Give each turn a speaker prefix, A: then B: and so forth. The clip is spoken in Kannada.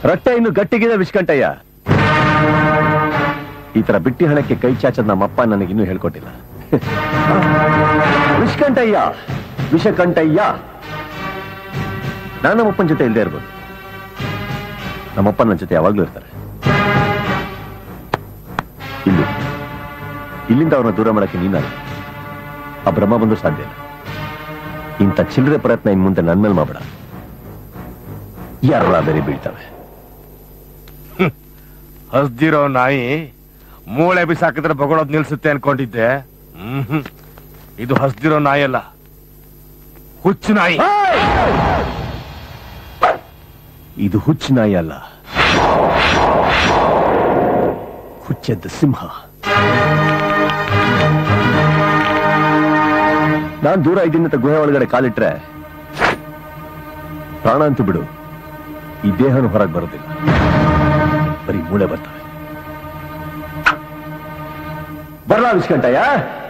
A: ರಟ್ಟೆ ಇನ್ನು ಗಟ್ಟಿಗಿದೆ ವಿಷ್ಕಂಠಯ್ಯ ಈ ತರ ಬಿಟ್ಟಿ ಹಣಕ್ಕೆ ಕೈ ಚಾಚದ್ ನಮ್ಮಪ್ಪ ನನಗಿನ್ನೂ ಹೇಳ್ಕೊಟ್ಟಿಲ್ಲ ವಿಷ್ಕಂಠಯ್ಯ ವಿಷಕಂಠಯ್ಯ ನಾನು ನಮ್ಮಪ್ಪನ ಜೊತೆ ಇಲ್ಲದೆ ಇರ್ಬೋದು ನಮ್ಮಪ್ಪ ನನ್ನ ಜೊತೆ ಯಾವಾಗ್ಲೂ ಇರ್ತಾರೆ ಇಲ್ಲಿ ಇಲ್ಲಿಂದ ಅವ್ರನ್ನ ದೂರ ಮಾಡಕ್ಕೆ ನೀನಲ್ಲ ಆ ಬ್ರಹ್ಮ ಬಂದು ಸಾಧ್ಯ ಇಲ್ಲ ಇಂಥ ಚಿಲ್ಲರೆ ಪ್ರಯತ್ನ ಇನ್ ಮುಂದೆ ನನ್ ಮೇಲೆ ಮಾಡಬೇಡ ಯಾರ ಬೇರೆ ಬೀಳ್ತವೆ
B: ಹಸ್ದಿರೋ ನಾಯಿ ಮೂಳೆ ಬಿಸಾಕಿದ್ರೆ ಬಗಳೋದ್ ನಿಲ್ಸುತ್ತೆ ಅನ್ಕೊಂಡಿದ್ದೆ ಹ್ಮ್ ಇದು ಹಸ್ದಿರೋ ನಾಯಿ ಅಲ್ಲ ಹುಚ್ಚು ನಾಯಿ
A: ಇದು ಹುಚ್ಚು ನಾಯಿ ಅಲ್ಲ ಹುಚ್ಚೆದ್ದ ಸಿಂಹ ನಾನ್ ದೂರ ಇದ್ದೀನಿ ಅಂತ ಗುಹೆ ಒಳಗಡೆ ಕಾಲಿಟ್ರೆ ಪ್ರಾಣ ಅಂತೂ ಬಿಡು ಈ ದೇಹನು ಹೊರಗೆ ಬರೋದಿಲ್ಲ ಬರೀ ಮೂಳೆ ಬರ್ತವೆ ಬರಲಾ ವಿಷ್ಕಂಠಯ್ಯ